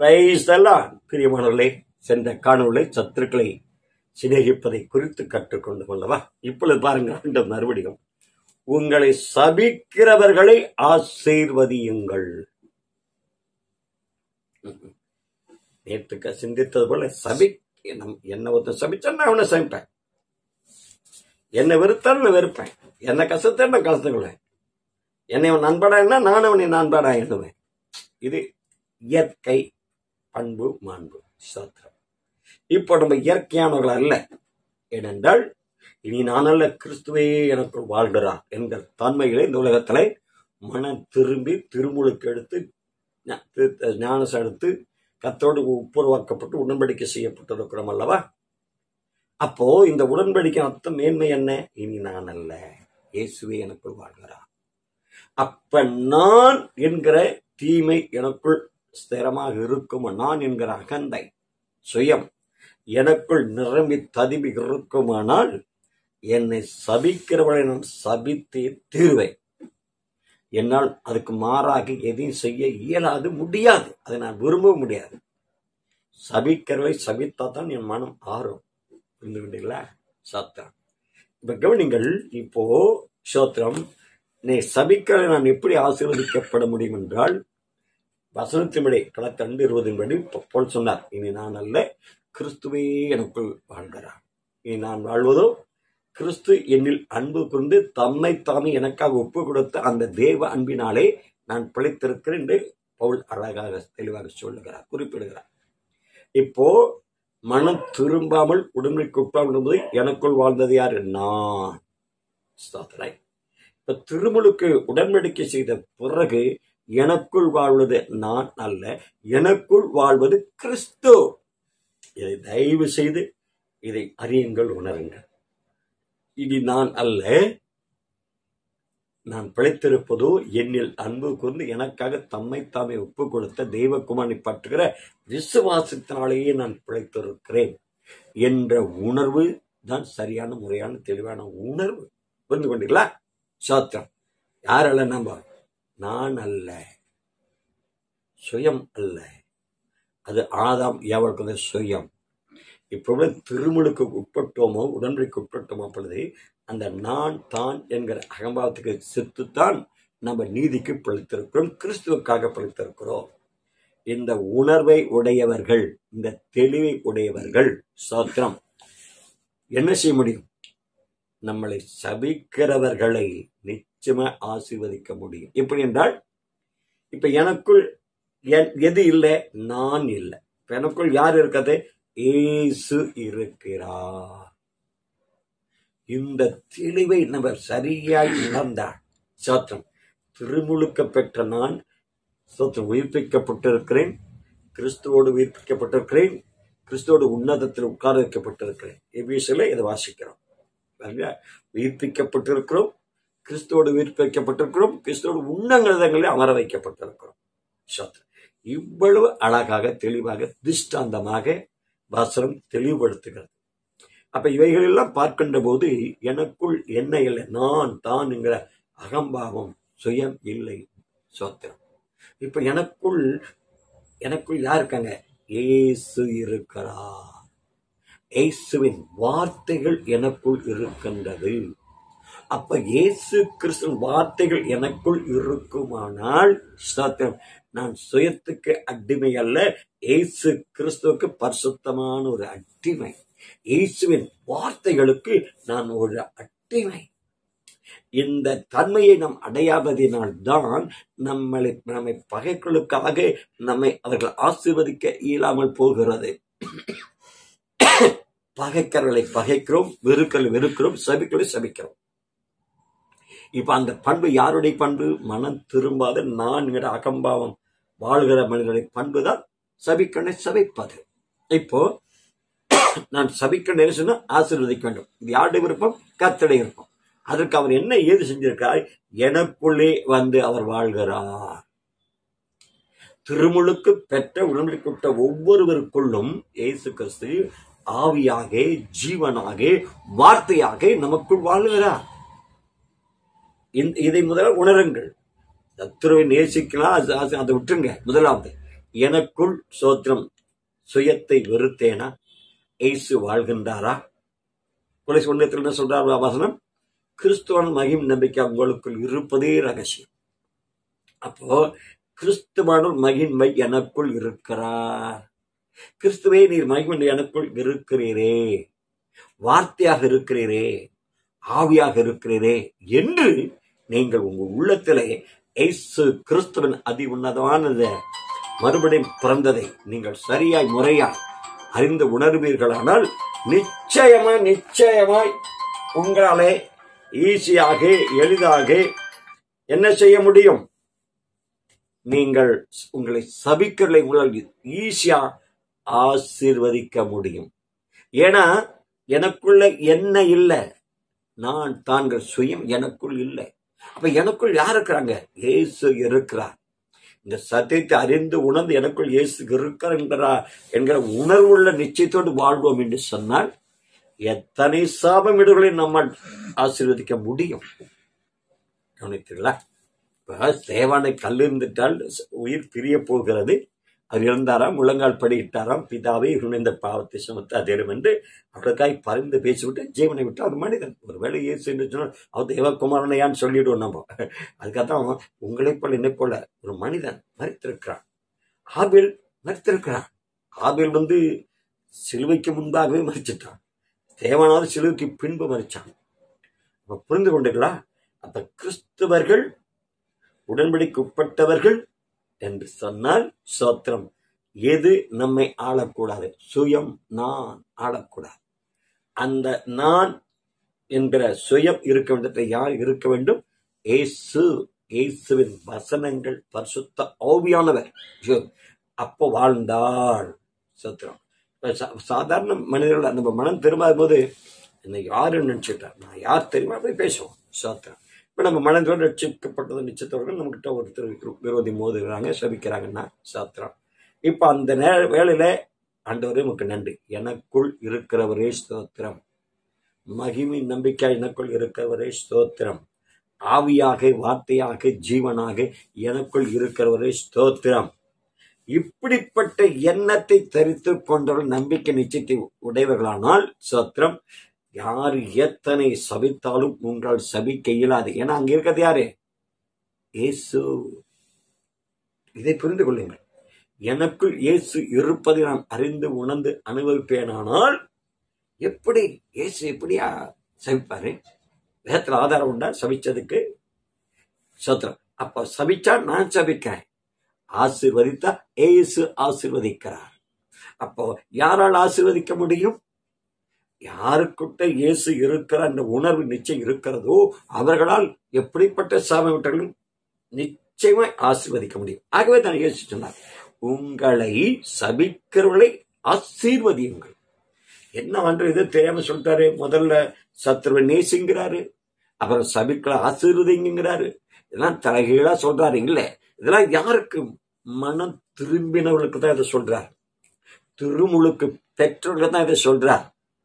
வயசெல்லாம் பிரியமானவர்களே சென்ற காணொளி சத்துருக்களை சிநேகிப்பதை குறித்து கற்றுக்கொண்டு கொள்ளவா இப்பொழுது பாருங்க ஆண்டவர் மறுபடியும் உங்களை சபிக்கிறவர்களை ஆசீர்வதியுங்கள் நேற்றுக்க சிந்தித்தது போல சபி நம்- என்ன ஒருத்தன் சபிச்சா நான் அவனை சபிப்பேன் என்னை வெறுத்தான் நான் வெறுப்பேன் என்னை கசத்தான் நான் கசத்துக்குவேன் என்னை அவன் நண்படா என்ன நான் அவனை நண்படா எண்ணுவேன் இது இயற்கை பண்பு மாண்பு சாத்திரம் இப்போ நம்ம இயற்கையானவர்கள் அல்ல ஏனென்றால் இனி நான் அல்ல கிறிஸ்துவே எனக்குள் வாழ்கிறார் என்கிற தன்மைகளை இந்த உலகத்திலே மனம் திரும்பி திருமுழுக்கு எடுத்து ஞா- தி- ஞானசம் எடுத்து கத்தோடு ஒப்புரவாக்கப்பட்டு உடன்படிக்கை செய்யப்பட்டிருக்கிறோம் அல்லவா அப்போ இந்த உடன்படிக்கை அர்த்தம் மேன்மை என்ன இனி நான் அல்ல இயேசுவே எனக்குள் வாழ்கிறார் அப்ப நான் என்கிற தீமை எனக்குள் ஸ்திரமாக இருக்கும் நான் என்கிற அகந்தை சுயம் எனக்குள் நிரம்பி ததும்பி இருக்குமானால் என்னை சபிக்கிறவளை நான் சபித்தே தீர்வேன் என்னால் அதுக்கு மாறாக எதையும் செய்ய இயலாது முடியாது அதை நான் விரும்ப முடியாது சபிக்கிறவளை சபித்தா தான் என் மனம் ஆறும் புரிந்து கொண்டீங்களா சாத்திரம் இப்ப கவனிங்கள் இப்போ சோத்திரம் நீ சபிக்கிறதை நான் எப்படி ஆசீர்வதிக்கப்பட முடியும் என்றால் வசனத்தின்படி களத்தண்டு இருபதின்படி போல் சொன்னார் இனி நான் அல்ல கிறிஸ்துவே எனக்குள் வாழ்கிறார் இனி நான் வாழ்வதோ கிறிஸ்து என்னில் அன்பு கொண்டு தம்மை தாமே எனக்காக ஒப்பு கொடுத்த அந்த தேவ அன்பினாலே நான் பிழைத்திருக்கிறேன் என்று பவுல் அழகாக தெளிவாக சொல்லுகிறார் குறிப்பிடுகிறார் இப்போ மனம் திரும்பாமல் உடம்புக்கு உட்கார்ந்து எனக்குள் வாழ்ந்தது யாரு நான் ஸ்தோத்திரம். இப்ப திருமுழுக்கு உடன்படிக்கை செய்த பிறகு எனக்குள் வாழ்வது நான் அல்ல எனக்குள் வாழ்வது கிறிஸ்து இதை தயவு செய்து இதை அறியுங்கள் உணருங்கள் இனி நான் அல்ல நான் பிழைத்திருப்பதோ என்னில் அன்பு கூர்ந்து எனக்காக தம்மை தாமே ஒப்பு கொடுத்த தெய்வகுமாரை பற்றுகிற விசுவாசத்தினாலேயே நான் பிழைத்திருக்கிறேன் என்ற உணர்வு தான் சரியான முறையான தெளிவான உணர்வு புரிந்து கொண்டீங்களா சாத்திரம் யாரால நம்ப நான் அல்ல சுயம் அல்ல அது ஆதாம் ஏவலுக்கு சுயம் இப்பொழுது திருமுழுக்கு உட்பட்டோமோ உடன்படிக்கு உட்பட்டோமோ பொழுது அந்த நான் தான் என்கிற அகம்பாவத்துக்கு செத்துத்தான் நம்ம நீதிக்கு பிழைத்திருக்கிறோம் கிறிஸ்துவுக்காக பிழைத்திருக்கிறோம் இந்த உணர்வை உடையவர்கள் இந்த தெளிவை உடையவர்கள் சோத்திரம் என்ன செய்ய முடியும் நம்மளை சபிக்கிறவர்களை நிச்சயமா ஆசீர்வதிக்க முடியும் எப்படி என்றால் இப்ப எனக்குள் எ- எது இல்லை நான் இல்லை இப்ப எனக்குள் யார் இருக்கிறது ஏசு இருக்கிறார் இந்த தெளிவை நம்ம சரியாய் உணர்ந்தால் சோத்திரம் திருமுழுக்க பெற்ற நான் சோத்திரம் உயிர்ப்பிக்கப்பட்டிருக்கிறேன் கிறிஸ்துவோடு உயிர்ப்பிக்கப்பட்டிருக்கிறேன் கிறிஸ்துவோடு உன்னதத்தில் உட்கார வைக்கப்பட்டிருக்கிறேன் எபிஎஸ்ல இதை வாசிக்கிறோம் பாருங்க, உயிர்ப்பிக்கப்பட்டிருக்கிறோம் கிறிஸ்துவோடு உயிர்ப்பிக்கப்பட்டிருக்கிறோம் கிறிஸ்துவோடு உன்னதங்களில் அமர வைக்கப்பட்டிருக்கிறோம் சோத்திரம் இவ்வளவு அழகாக தெளிவாக திஷ்டாந்தமாக வாசனம் தெளிவுபடுத்துகிறது அப்ப இவைகள் எல்லாம் பார்க்கின்ற போது எனக்குள் என்ன இல்லை நான் தான் என்கிற அகம்பாவம் சுயம் இல்லை சோத்திரம் இப்ப எனக்குள் எனக்குள் யார் இருக்காங்க ஏசு இருக்கிறார் இயேசுவின் வார்த்தைகள் எனக்குள் இருக்கின்றது அப்ப இயேசு கிறிஸ்துவின் வார்த்தைகள் எனக்குள் இருக்குமானால் ஸ்தோத்திரம் நான் சுயத்துக்கு அடிமை அல்ல இயேசு கிறிஸ்துவுக்கு பரிசுத்தமான ஒரு அடிமை இயேசுவின் வார்த்தைகளுக்கு நான் ஒரு அடிமை இந்த தன்மையை நாம் அடையாததினால் தான் நம்மளை நம்மை பகைகளுக்காக நம்மை அவர்கள் ஆசீர்வதிக்க இயலாமல் போகிறது பகைக்கிறவர்களை பகைக்கிறோம் வெறுக்களை வெறுக்கிறோம் சபிக்களை சபிக்கிறோம் இப்ப அந்த பண்பு யாருடைய பண்பு மனம் திரும்பாத நான்கிற அகம்பாவம் வாழ்கிற மனிதனுடைய பண்பு தான் சபிக்கனை சபிப்பது இப்போ நான் சபிக்கணும் சொன்னா ஆசீர்வதிக்க வேண்டும் இது யாருடைய விருப்பம் கத்தடை விருப்பம் அதற்கு அவர் என்ன ஏது செஞ்சிருக்கார் எனக்குள்ளே வந்து அவர் வாழ்கிறார் திருமுழுக்கு பெற்ற உடன்படிக்கப்பட்ட ஒவ்வொருவருக்குள்ளும் இயேசு கிறிஸ்து ஆவியாக ஜீவனாக வார்த்தையாக நமக்குள் வாழ்கிறார் இந்த- இதை முதல்ல உணருங்கள் சத்துருவை நேசிக்கலாம் அது- அது- அதை விட்டுருங்க முதலாவது எனக்குள் சோத்திரம் சுயத்தை வெறுத்தேனா இயேசு வாழ்கின்றாரா கொலை ஒன்றத்தில் என்ன சொல்றார் வசனம் கிறிஸ்துவன் மகிம் நம்பிக்கை உங்களுக்குள் இருப்பதே ரகசியம் அப்போ கிறிஸ்துவான மகிமை எனக்குள் இருக்கிறார் கிறிஸ்துவே நீர் மகிமை எனக்குள் இருக்கிறீரே வார்த்தையாக இருக்கிறீரே ஆவியாக இருக்கிறீரே என்று நீங்கள் உங்கள் உள்ளத்திலே இயேசு கிறிஸ்துவின் அதி உன்னதமானத மறுபடியும் பிறந்ததை நீங்கள் சரியாய் முறையாய் அறிந்து உணர்வீர்களானால் நிச்சயமாய் நிச்சயமாய் உங்களாலே ஈஸியாக எளிதாக என்ன செய்ய முடியும் நீங்கள் உங்களை சபிக்கிறதை உங்களால் ஈஸியா ஆசீர்வதிக்க முடியும் ஏன்னா எனக்குள்ள என்ன இல்லை நான் தாங்கள் சுயம் எனக்குள் இல்லை அப்ப எனக்குள் யார் இருக்கிறாங்க இயேசு இருக்கிறார் இந்த சத்தியத்தை அறிந்து உணர்ந்து எனக்குள் இயேசு இருக்கிறார் என்கிறா என்கிற உணர்வுள்ள நிச்சயத்தோடு வாழ்வோம் என்று சொன்னால் எத்தனை சாபமிடுகளை நம்மால் ஆசீர்வதிக்க முடியும் கவனித்தீர்களா இப்ப சேவானை கல்லிருந்துட்டால் உயிர் பிரிய போகிறது அவர் இறந்தாராம் முழங்கால் படியிட்டாராம் பிதாவே இவன் இந்த பாவத்தை சுமத்து அதிரும் என்று அவருக்காய் பரிந்து பேசிவிட்டு ஜீவனை விட்டு அவர் மனிதன் ஒருவேளை இயேசு என்று சொன்னால் அவர் தேவகுமாரனையான்னு சொல்லிடுவோம் நம்ம அதுக்காக உங்களைப் போல என்னை போல ஒரு மனிதன் மறித்திருக்கிறான் ஆபில் மறித்திருக்கிறான் ஆபில் வந்து சிலுவைக்கு முன்பாகவே மறிச்சிட்டான் தேவனாவது சிலுவைக்கு பின்பு மறிச்சான் அப்ப புரிந்து கொண்டீர்களா அப்ப கிறிஸ்தவர்கள் உடன்படிக்கு உட்பட்டவர்கள் என்று சொன்னால் சோத்திரம் எது நம்மை ஆளக்கூடாது சுயம் நான் ஆளக்கூடாது அந்த நான் என்கிற சுயம் இருக்க வேண்டியதை யார் இருக்க வேண்டும் ஏசு இயேசுவின் வசனங்கள் பரிசுத்த ஓவியானவர் ஐயோ, அப்போ வாழ்ந்தாள் சத்திரம் இப்ப சா- சாதாரண மனிதர்கள் நம்ம மனம் திரும்பாத போது என்னை யாரு நினைச்சிட்டார் நான் யார் தெரியுமா போய் பேசுவோம் சோத்திரம் இப்ப நம்ம மனதோடு ரட்சிக்கப்பட்டது நிச்சயத்தவர்கள் நம்மகிட்ட ஒருத்தர் விரோதி மோதுகிறாங்க சபிக்கிறாங்கன்னா சாத்திரம் இப்ப அந்த நே வேளையில ஆண்டவரே உமக்கு நன்றி எனக்குள் இருக்கிறவரே ஸ்தோத்திரம் மகிமை நம்பிக்கை எனக்குள் இருக்கிறவரே ஸ்தோத்திரம் ஆவியாக வார்த்தையாக ஜீவனாக எனக்குள் இருக்கிறவரே ஸ்தோத்திரம் இப்படிப்பட்ட எண்ணத்தை தரித்து கொண்டவர்கள் நம்பிக்கை நிச்சயத்தை உடையவர்களானால் ஸ்தோத்திரம் யார் எத்தனை சபித்தாலும் உங்களால் சபிக்க இயலாது ஏன்னா அங்க இருக்கிறது யாரு இயேசு இதை புரிந்து கொள்ளுங்கள் எனக்குள் இயேசு இருப்பதை நான் அறிந்து உணர்ந்து அனுபவிப்பேனானால் எப்படி இயேசு எப்படியா சபிப்பாரு வேதத்துல ஆதாரம் உண்டா சபிச்சதுக்கு சோத்திரம் அப்ப சபிச்சா நான் சபிக்கிறேன் ஆசீர்வதித்தா இயேசு ஆசீர்வதிக்கிறார் அப்போ யாரால் ஆசீர்வதிக்க முடியும் யாருக்கிட்ட இயேசு இருக்கிற அந்த உணர்வு நிச்சயம் இருக்கிறதோ அவர்களால் எப்படிப்பட்ட சாபமிட்டர்களும் நிச்சயமாய் ஆசீர்வதிக்க முடியும் ஆகவே தான் இயேசு சொன்னார் உங்களை சபிக்கிறவர்களை ஆசீர்வதியுங்கள் என்ன பண்ற இது தெரியாம சொல்லிட்டாரு முதல்ல சத்ருவை நேசிங்கிறாரு அப்புறம் சபிக்களை ஆசீர்வதிங்கிறாரு இதெல்லாம் தலைகீழா சொல்றாரு இல்ல இதெல்லாம் யாருக்கு மனம் திரும்பினவர்களுக்கு தான் இதை சொல்றார் திருமுழுக்கு பெற்றவர்களுக்கு தான் இதை சொல்றார்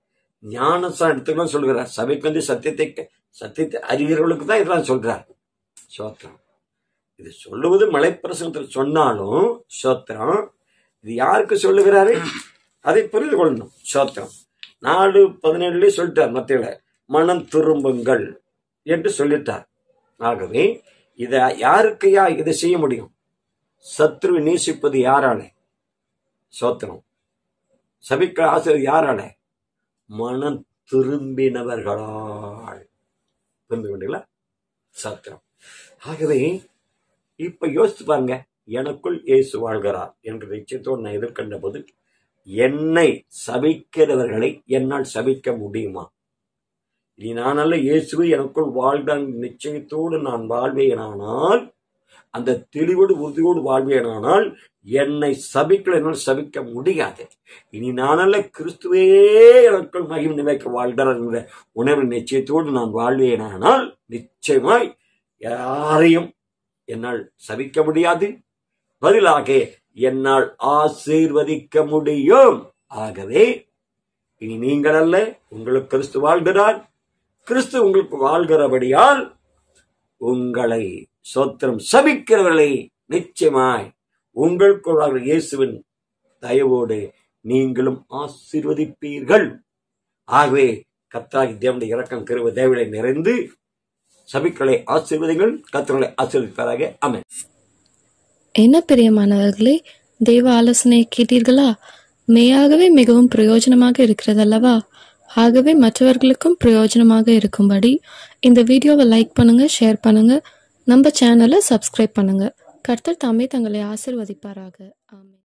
ஞானசம் எடுத்துக்கலாம் சொல்கிறார் சபைக்கு வந்து சத்தியத்தை சத்தியத்தை அறிகிறவர்களுக்கு தான் இதெல்லாம் சொல்றார் சோத்திரம் இது சொல்லுவது மலைப்பிரசனத்தில் சொன்னாலும் சோத்திரம் இது யாருக்கு சொல்லுகிறாரு அதை புரிந்து கொள்ளணும் சோத்திரம் நாலு பதினேழுலயே சொல்லிட்டார் மத்தியில மனம் திரும்புங்கள் என்று சொல்லிட்டார் ஆகவே இத யாருக்கையா இதை செய்ய முடியும் சத்ருவை நேசிப்பது யாரால சோத்திரம் சபிக்க ஆசை யாரால மனம் திரும்பினவர்களால் புரிந்து கொண்டீங்களா சத்திரம் ஆகவே இப்ப யோசித்து பாருங்க எனக்குள் இயேசு வாழ்கிறார் என்ற நிச்சயத்தோடு நான் எதிர்கண்ட போது என்னை சபிக்கிறவர்களை என்னால் சபிக்க முடியுமா இனி நான் அல்ல இயேசுவை எனக்குள் வாழ்தான் நிச்சயத்தோடு நான் வாழ்வேனானால் அந்த தெளிவோடு உறுதியோடு வாழ்வேனானால் என்னை சபிக்கல என்னால் சபிக்க முடியாது இனி நானல்ல கிறிஸ்துவே எனக்குள் மகிம் நிலைக்க வாழ்கிறார் என்ற உணர்வு நிச்சயத்தோடு நான் வாழ்வேனானால் நிச்சயமாய் யாரையும் என்னால் சபிக்க முடியாது பதிலாக என்னால் ஆசீர்வதிக்க முடியும் ஆகவே இனி நீங்கள் அல்ல உங்களுக்கு கிறிஸ்து வாழ்கிறார் கிறிஸ்து உங்களுக்கு வாழ்கிறபடியால் உங்களை சோத்திரம் சபிக்கிறவர்களை நிச்சயமாய் உங்களுக்குள்ளாக இயேசுவின் தயவோடு நீங்களும் ஆசீர்வதிப்பீர்கள் ஆகவே கத்தாகி தேவனுடைய இரக்கம் கருவ தேவனை நிறைந்து சபிக்களை ஆசீர்வதிகள் கத்தர்களை ஆசீர்வதிப்பாராக அமை என்ன பிரியமானவர்களே தெய்வ ஆலோசனை கேட்டீர்களா மெய்யாகவே மிகவும் பிரயோஜனமாக இருக்கிறதல்லவா ஆகவே மற்றவர்களுக்கும் பிரயோஜனமாக இருக்கும்படி இந்த வீடியோவை லைக் பண்ணுங்க ஷேர் பண்ணுங்க நம்ம சேனலை சப்ஸ்கிரைப் பண்ணுங்க கர்த்தர் தாமே தங்களை ஆசிர்வதிப்பாராக ஆமென்